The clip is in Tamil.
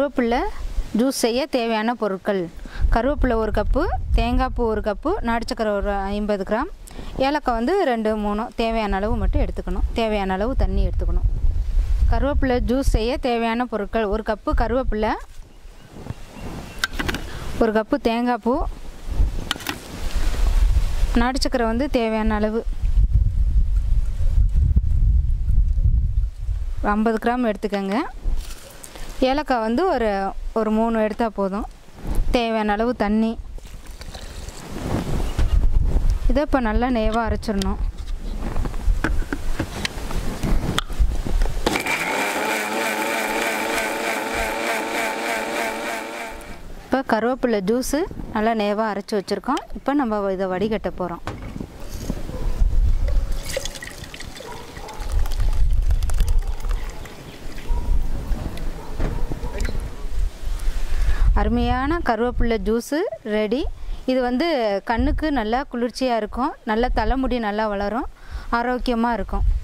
கருவேப்பிலை ஜூஸ் செய்ய தேவையான பொருட்கள் கருவேப்பிலை ஒரு கப்பு தேங்காய் பூ ஒரு கப்பு நாட்டு சக்கரை ஒரு ஐம்பது கிராம் ஏலக்காய் வந்து ரெண்டு மூணு தேவையான அளவு மட்டும் எடுத்துக்கணும் தேவையான அளவு தண்ணி எடுத்துக்கணும் கருவேப்பிலை ஜூஸ் செய்ய தேவையான பொருட்கள் ஒரு கப்பு கருவேப்பிலை ஒரு கப்பு தேங்காய் பூ நாட்டு சக்கரை வந்து தேவையான அளவு ஒரு ஐம்பது கிராம் எடுத்துக்கோங்க ஏலக்காய் வந்து ஒரு ஒரு மூணு எடுத்தால் போதும் தேவையான அளவு தண்ணி இதை இப்போ நல்லா நேவாக அரைச்சிடணும் இப்போ கருவேப்பிலை ஜூஸு நல்லா நேவாக அரைச்சி வச்சுருக்கோம் இப்போ நம்ம இதை வடிகட்ட போகிறோம் அருமையான கருவேப்பிலை ஜூஸு ரெடி இது வந்து கண்ணுக்கு நல்லா குளிர்ச்சியாக இருக்கும் நல்ல தலைமுடி நல்லா வளரும் ஆரோக்கியமாக இருக்கும்